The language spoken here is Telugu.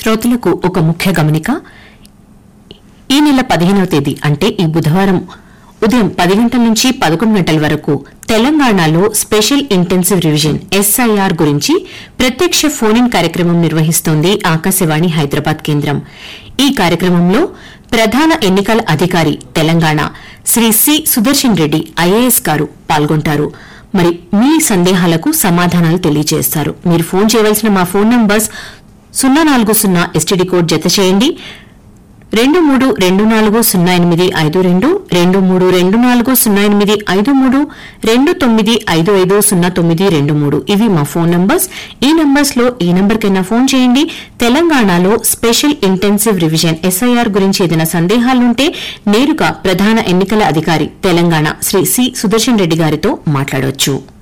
శ్రోతలకు ఒక ముఖ్య గమనిక ఈ నెల పదిహేనవ తేదీ అంటే ఈ బుధవారం ఉదయం పది గంటల నుంచి పదకొండు గంటల వరకు తెలంగాణలో స్పెషల్ ఇంటెన్సివ్ రివిజన్ ఎస్ఐఆర్ గురించి ప్రత్యక్ష ఫోన్ ఇన్ కార్యక్రమం నిర్వహిస్తోంది ఆకాశవాణి హైదరాబాద్ కేంద్రం ఈ కార్యక్రమంలో ప్రధాన ఎన్నికల అధికారి తెలంగాణ శ్రీ సి సుదర్శన్ రెడ్డి ఐఏఎస్ గారు పాల్గొంటారు మరి మీ సందేహాలకు సమాధానాలు తెలియజేస్తారు మీరు ఫోన్ చేయవలసిన మా ఫోన్ నంబర్స్ సున్నా నాలుగు సున్నా ఎస్టీడీ కోడ్ జత చేయండి రెండు మూడు రెండు నాలుగు సున్నా ఎనిమిది ఐదు రెండు రెండు మూడు రెండు నాలుగు సున్నా ఎనిమిది ఐదు మూడు రెండు తొమ్మిది ఐదు ఐదు సున్నా తొమ్మిది రెండు మూడు ఇవి మా ఫోన్ నంబర్స్ ఈ నంబర్స్ లో ఈ నంబర్కైనా ఫోన్ చేయండి తెలంగాణలో స్పెషల్ ఇంటెన్సివ్ రివిజన్ ఎస్ఐఆర్ గురించి ఏదైనా సందేహాలుంటే నేరుగా ప్రధాన ఎన్నికల అధికారి తెలంగాణ శ్రీ సి సుదర్శన్ రెడ్డి గారితో మాట్లాడవచ్చు